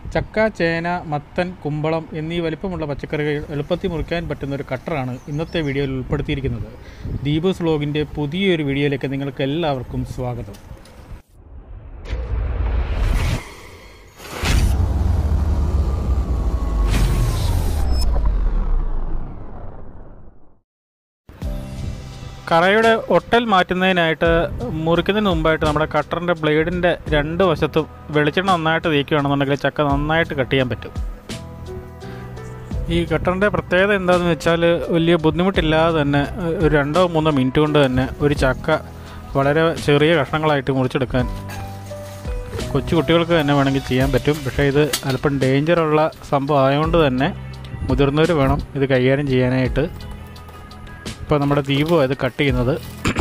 ചക്ക ചേന മത്തൻ കുമ്പളം എന്നീ വലിപ്പമുള്ള പച്ചക്കറികൾ എളുപ്പത്തിൽ മുറിക്കാൻ പറ്റുന്ന ഒരു കട്ടറാണ് ഇന്നത്തെ വീഡിയോയിൽ ഉൾപ്പെടുത്തിയിരിക്കുന്നത് ദീപസ് വ്ലോഗിൻ്റെ പുതിയൊരു വീഡിയോയിലേക്ക് നിങ്ങൾക്ക് എല്ലാവർക്കും സ്വാഗതം കറയുടെ ഒട്ടൽ മാറ്റുന്നതിനായിട്ട് മുറിക്കുന്നതിന് മുമ്പായിട്ട് നമ്മുടെ കട്ടറിൻ്റെ ബ്ലേഡിൻ്റെ രണ്ട് വശത്തും വെളിച്ചെണ്ണ നന്നായിട്ട് തേക്കുകയാണെന്നുണ്ടെങ്കിൽ ചക്ക നന്നായിട്ട് കട്ട് ചെയ്യാൻ പറ്റും ഈ കട്ടറിൻ്റെ പ്രത്യേകത എന്താണെന്ന് വെച്ചാൽ വലിയ ബുദ്ധിമുട്ടില്ലാതെ തന്നെ ഒരു രണ്ടോ മൂന്നോ മിനിറ്റ് കൊണ്ട് തന്നെ ഒരു ചക്ക വളരെ ചെറിയ കഷ്ണങ്ങളായിട്ട് മുറിച്ചെടുക്കാൻ കൊച്ചു കുട്ടികൾക്ക് തന്നെ വേണമെങ്കിൽ ചെയ്യാൻ പറ്റും പക്ഷേ ഇത് അല്പം ഡേഞ്ചറുള്ള സംഭവം ആയതുകൊണ്ട് തന്നെ മുതിർന്നവർ വേണം ഇത് കൈകാര്യം ചെയ്യാനായിട്ട് ഇപ്പോൾ നമ്മുടെ ദീപു ഇത് കട്ട് ചെയ്യുന്നത്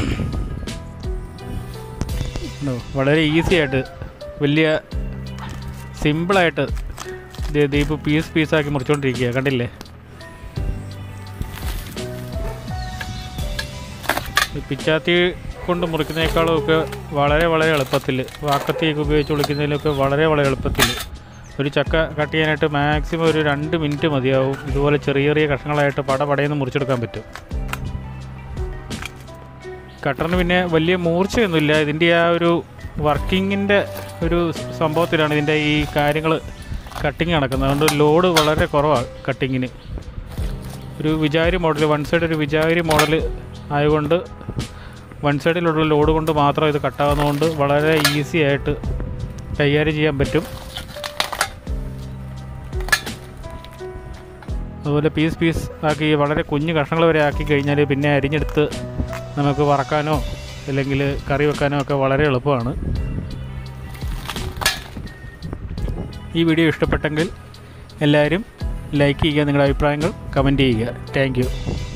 ഉണ്ടോ? വളരെ ഈസി ആയിട്ട് വലിയ സിമ്പിളായിട്ട് ദേ ദീപു പീസ് പീസാക്കി മുറിച്ചുകൊണ്ടിരിക്കുക കണ്ടില്ലേ ഈ പിച്ചാത്തി കൊണ്ട് മുറിക്കുന്നതിനേക്കാളും ഒക്കെ വളരെ വളരെ എളുപ്പത്തിൽ വാക്കത്തിയൊക്കെ ഉപയോഗിച്ച് മുറിക്കുന്നതിലൊക്കെ വളരെ വളരെ എളുപ്പത്തിൽ ഒരു ചക്ക കട്ട് ചെയ്യാനായിട്ട് മാക്സിമം ഒരു രണ്ട് മിനിറ്റ് മതിയാവും ഇതുപോലെ ചെറിയ ചെറിയ കഷ്ണങ്ങളായിട്ട് പട പടയെന്ന് മുറിച്ചെടുക്കാൻ പറ്റും കട്ടറിന് പിന്നെ വലിയ മൂർച്ചയൊന്നുമില്ല ഇതിൻ്റെ ആ ഒരു വർക്കിങ്ങിൻ്റെ ഒരു സംഭവത്തിലാണ് ഇതിൻ്റെ ഈ കാര്യങ്ങൾ കട്ടിങ് നടക്കുന്നത് അതുകൊണ്ട് ലോഡ് വളരെ കുറവാണ് കട്ടിങ്ങിന് ഒരു വിചാരി മോഡൽ വൺ സൈഡ് ഒരു വിചാരി മോഡൽ ആയതുകൊണ്ട് വൺ സൈഡിലുള്ള ലോഡ് കൊണ്ട് മാത്രം ഇത് കട്ടാകുന്നതുകൊണ്ട് വളരെ ഈസി ആയിട്ട് കൈകാര്യം ചെയ്യാൻ പറ്റും അതുപോലെ പീസ് പീസ് ആക്കി വളരെ കുഞ്ഞു കഷ്ണങ്ങൾ വരെ ആക്കി കഴിഞ്ഞാൽ പിന്നെ അരിഞ്ഞെടുത്ത് നമുക്ക് വറക്കാനോ അല്ലെങ്കിൽ കറി വെക്കാനോ ഒക്കെ വളരെ എളുപ്പമാണ് ഈ വീഡിയോ ഇഷ്ടപ്പെട്ടെങ്കിൽ എല്ലാവരും ലൈക്ക് ചെയ്യുക നിങ്ങളുടെ അഭിപ്രായങ്ങൾ കമൻറ്റ് ചെയ്യുക താങ്ക്